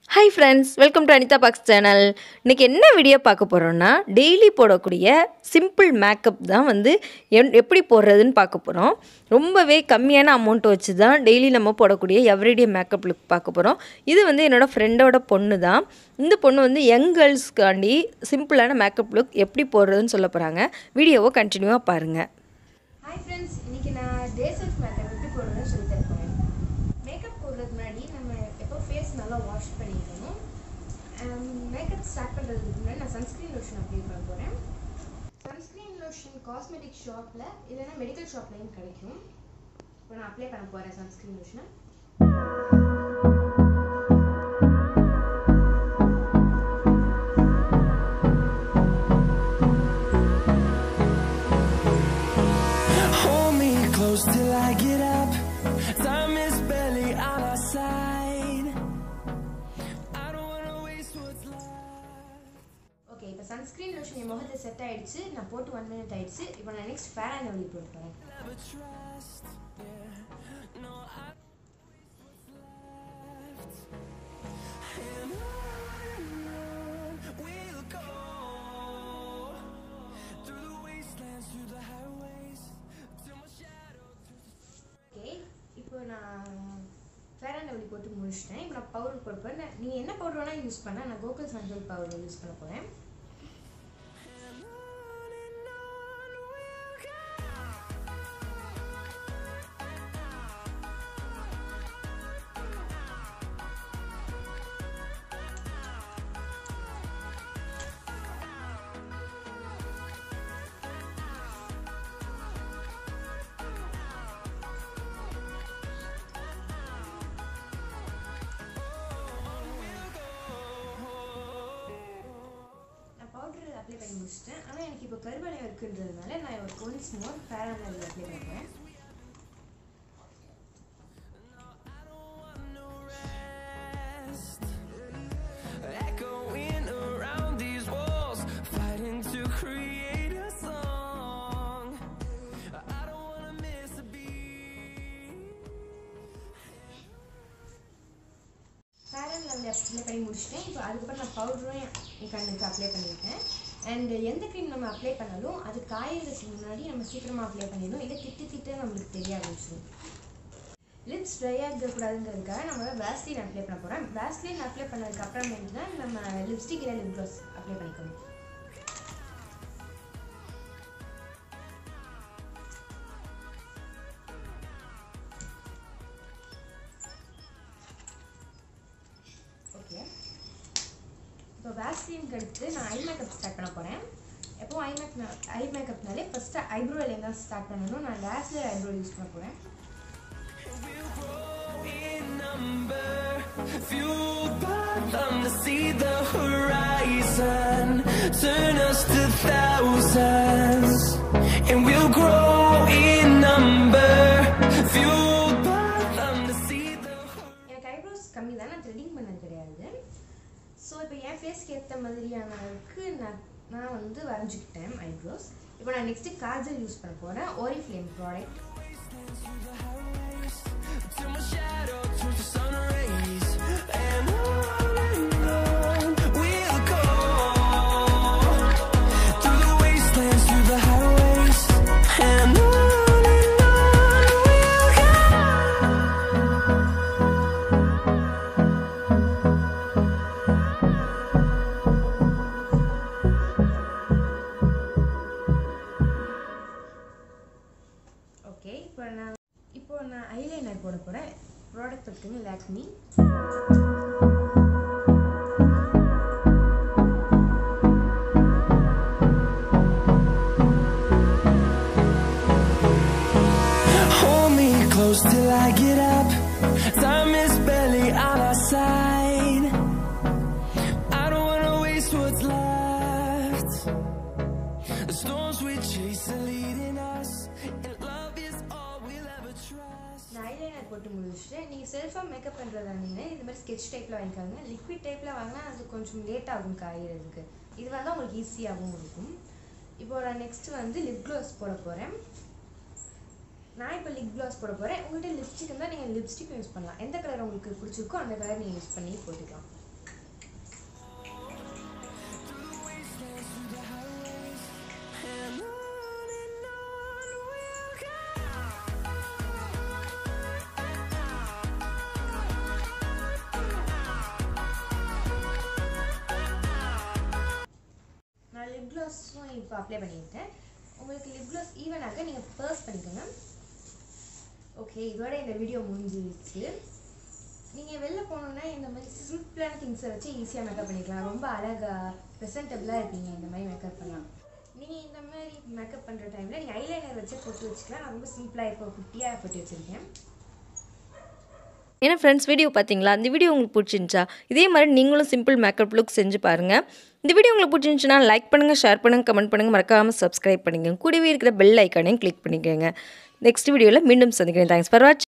Hi friends welcome to Anitha box channel இன்றைக்கி என்ன video பார்க்க போகிறோன்னா டெய்லி போடக்கூடிய சிம்பிள் மேக்கப் தான் வந்து என் எப்படி போடுறதுன்னு பார்க்க போகிறோம் ரொம்பவே கம்மியான அமௌண்ட் வச்சு தான் டெய்லி நம்ம போடக்கூடிய எவ்ரிடே மேக்கப் லுக் பார்க்க போகிறோம் இது வந்து என்னோடய ஃப்ரெண்டோட பொண்ணு தான் இந்த பொண்ணு வந்து யங் கேர்ள்ஸ்க்காண்டி சிம்பிளான மேக்கப் லுக் எப்படி போடுறதுன்னு சொல்ல போகிறாங்க வீடியோவை கண்டினியூவாக பாருங்கள் ஹாய் ஃப்ரெண்ட்ஸ் இன்னைக்கு நான் டே செல்ஃப் மேக்கப் எப்படி போடுறதுன்னு சொல்லி தர போறேன் மேக்கப் போடுறதுக்கு முன்னாடி நம்ம எப்போ ஃபேஸ் நல்லா வாஷ் பண்ணிக்கணும் மேக்கப் ஸ்டார்ட் பண்ணுறதுக்கு முன்னாடி நான் சன்ஸ்க்ரீன் லோஷன் அப்ளை பண்ண போகிறேன் சன்ஸ்க்ரீன் லோஷன் காஸ்மெட்டிக் ஷாப்பில் இல்லைன்னா மெடிக்கல் ஷாப்லையும் கிடைக்கும் இப்போ நான் அப்ளை பண்ண போகிறேன் சன்ஸ்க்ரீன் லோஷனை Hold me close till I get up. Time is barely on our side. I don't wanna waste what's left. Okay இப்போ சன்ஸ்க்ரீன் லோஷன் என் முகத்தை செட் ஆயிடுச்சு நான் போட்டு ஒன் மினிட் ஆயிடுச்சு இப்போ நான் நெக்ஸ்ட் ஃபேர் அண்ட் லவ்லி போட்டு போகிறேன் Never trust. Yeah. No, I waste what's left. And on and on we'll go. Through the wastelands, through the highways. Till my shadow turns to okay இப்போ நான் fair and lovely போட்டு முடிச்சிட்டேன் இப்போ நான் powder போட போகிறேன் நீங்கள் என்ன பவுடர் வேணால் யூஸ் பண்ண நான் கோகுல் சஞ்சல் பவுடர் யூஸ் பண்ண போகிறேன் And on and on we'll go. நான் பவுடர் அப்ளை பண்ணி முடிச்சிட்டேன் ஆனால் எனக்கு இப்போ கருவளையம் இருக்குன்றதுனால நான் ஒரு once more fair and lovely apply பண்ணுறேன் no rest. Echoing around these walls, fighting to create a song. I don't wanna miss a beat. Fair and lovely apply பண்ணி முடிச்சிட்டேன் இப்போ அதுக்கப்புறம் நான் பவுடரும் என் கண்ணுக்கு அப்ளை பண்ணியிருக்கேன் அண்ட் எந்த க்ரீம் நம்ம அப்ளை பண்ணாலும் அது காயறதுக்கு முன்னாடி நம்ம சீக்கிரமாக அப்ளை பண்ணிடணும் இல்லை திட்டு திட்டு நம்மளுக்கு தெரிய ஆரம்பிச்சிடும் லிப்ஸ் ட்ரை ஆகக்கூடாதுங்கிறதுக்காக நம்ம வேஸ்லின் அப்ளை பண்ண போகிறோம் வேஸ்லின் அப்ளை பண்ணதுக்கு அப்புறமேட்டு தான் நம்ம லிப்ஸ்டிக் இல்லை லிப் க்ளாஸ் அப்ளை பண்ணிக்கணும் ஓகே இப்போ வேஸ்லினுக்கு அடுத்து நான் ஐ மேக்கப் ஸ்டார்ட் பண்ண போகிறேன் எப்போ ஐ மேக்கப் ஐ மேக்கப்னாலே ஃபஸ்ட்டு ஐப்ரோவில் தான் ஸ்டார்ட் பண்ணணும் நான் லேஸ்லர் ஐப்ரோ யூஸ் பண்ண போகிறேன் We'll grow in number, fueled by them to see the horizon. Turn us to thousands, and we'll grow in number, fueled by them to see the horizon. எனக்கு eyebrows கம்மி தான் நான் threading பண்ணது கிடையாது so இப்போ என் ஃபேஸ்க்கு ஏற்ற மாதிரியானதுக்கு நான் நான் வந்து வரைஞ்சிக்கிட்டேன் ஐப்ரோஸ் இப்போ நான் நெக்ஸ்ட்டு காஜல் யூஸ் பண்ண போகிறேன் Oriflame product Till my shadow turns to sun rays, and on and on we'll go. Through the wastelands, through the highways, and on and on we'll go. Okay இப்போ நான் இப்போ நான் eyeliner போட போகிறேன் product பார்த்துக்கோங்க Lakme Hold me close till I get up. Time is barely on our side. I don't wanna waste what's left. The storms we chase are leading us, and love is all we'll ever trust. நான் eyeliner போட்டு முடிச்சுட்டு நீங்கள் செல்ஃபாக makeup பண்ணுறதா இருந்தீங்கன்னா இந்த மாதிரி sketch டைப்பில் வாங்கிக்காங்க லிக்விட் டைப்பில் வாங்கினா அது கொஞ்சம் லேட் ஆகும் காயறதுக்கு இது வந்து உங்களுக்கு ஈஸியாகவும் இருக்கும் இப்போ நான் நெக்ஸ்ட் வந்து லிப் க்ளோஸ் போட போகிறேன் நான் இப்போ லிப் க்ளாஸ் போட போகிறேன் உங்கள்கிட்ட லிப்ஸ்டிக் இருந்தால் நீங்கள் லிப்ஸ்டிக் யூஸ் பண்ணலாம் எந்த கலர் உங்களுக்கு பிடிச்சிருக்கோ அந்த கலர் நீங்கள் யூஸ் பண்ணி போட்டுக்கலாம் இப்போ அப்ளை பண்ணியிருக்கேன் உங்களுக்கு லிப் க்ளோஸ் ஈவனாக நீங்கள் பர்ஸ் பண்ணிக்கோங்க ஓகே இதோட இந்த வீடியோ முடிஞ்சிருச்சு நீங்கள் வெளில போகணுன்னா இந்த மாதிரி சிம்பிளான திங்ஸை வச்சு ஈஸியாக மேக்கப் பண்ணிக்கலாம் ரொம்ப அழகாக ப்ரெசன்டபுளாக இருப்பீங்க இந்த மாதிரி மேக்கப் பண்ணலாம் நீங்கள் இந்த மாதிரி மேக்கப் பண்ணுற டைமில் நீங்கள் ஐலைனர் வச்சு போட்டு வச்சுக்கலாம் நான் ரொம்ப சிம்பிளாக இப்போ குட்டியாக போட்டு வச்சுருக்கேன் ஏன்னா ஃப்ரெண்ட்ஸ் வீடியோ பார்த்தீங்களா இந்த வீடியோ உங்களுக்கு பிடிச்சிருந்துச்சா இதே மாதிரி நீங்களும் சிம்பிள் மேக்கப் லுக் செஞ்சு பாருங்கள் இந்த வீடியோ உங்களுக்கு பிடிச்சிருந்துச்சுன்னா லைக் பண்ணுங்கள் ஷேர் பண்ணுங்கள் கமெண்ட் பண்ணுங்கள் மறக்காமல் சப்ஸ்கிரைப் பண்ணிக்கோங்க கூடவே இருக்கிற பெல் ஐக்கானையும் கிளிக் பண்ணிக்கோங்க நெக்ஸ்ட் வீடியோவில் மீண்டும் சந்திக்கிறேன் தேங்க்ஸ் ஃபார் வாட்ச்